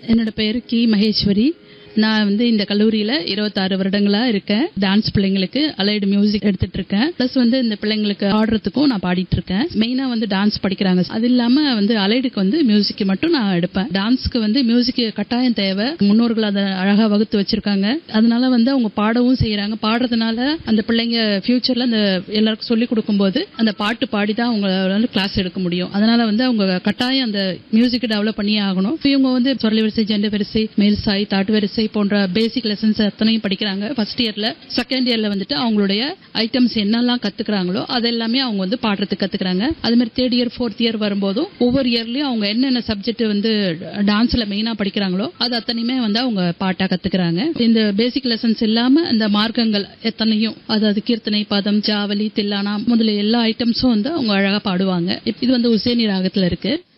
என்னோட பேரு கி மகேஸ்வரி நான் வந்து இந்த கல்லூரியில இருபத்தாறு வருடங்களா இருக்கேன் டான்ஸ் பிள்ளைங்களுக்கு அலைடு மியூசிக் எடுத்துட்டு இருக்கேன் பிளஸ் வந்து இந்த பிள்ளைங்களுக்கு ஆடுறதுக்கும் நான் பாடிட்டு இருக்கேன் மெயினா வந்து டான்ஸ் படிக்கிறாங்க அது இல்லாம வந்து அலைடுக்கு வந்து மியூசிக் மட்டும் நான் எடுப்பேன் டான்ஸ்க்கு வந்து மியூசிக் கட்டாயம் தேவை முன்னோர்கள் அதை அழகா வகுத்து வச்சிருக்காங்க அதனால வந்து அவங்க பாடவும் செய்யறாங்க பாடுறதுனால அந்த பிள்ளைங்க ஃபியூச்சர்ல அந்த எல்லாருக்கும் சொல்லி கொடுக்கும்போது அந்த பாட்டு பாடி தான் அவங்களால கிளாஸ் எடுக்க முடியும் அதனால வந்து அவங்க கட்டாயம் அந்த மியூசிக் டெவலப் பண்ணியே ஆகணும் இவங்க வந்து சொரலி வரிசை ஜெண்ட வரிசை மேல் சாய் தாட்டு வரிசை போன்ற பேசிக் லெசன்ஸ் அத்தனையும் படிக்கிறாங்க ஃபர்ஸ்ட் இயர்ல செகண்ட் இயர்ல வந்துட்டு அவங்களுடைய ஐட்டம்ஸ் என்னெல்லாம் கத்துக்கிறாங்களோ அதெல்லாமே அவங்க வந்து பாடுறதுக்கு கத்துக்கிறாங்க அது மாதிரி தேர்ட் இயர் ஃபோர்த் இயர் வரும்போதும் ஒவ்வொரு இயர்லயும் அவங்க என்னென்ன சப்ஜெக்ட் வந்து டான்ஸ்ல மெயினா படிக்கிறாங்களோ அது அத்தனையுமே வந்து அவங்க பாட்டா கத்துக்கிறாங்க இந்த பேசிக் லெசன்ஸ் இல்லாம இந்த மார்க்கங்கள் எத்தனையும் அதாவது கீர்த்தனை பதம் ஜாவலி தில்லானா முதல்ல எல்லா ஐட்டம்ஸும் வந்து அவங்க அழகா பாடுவாங்க இது வந்து உசேனி ராகத்துல இருக்கு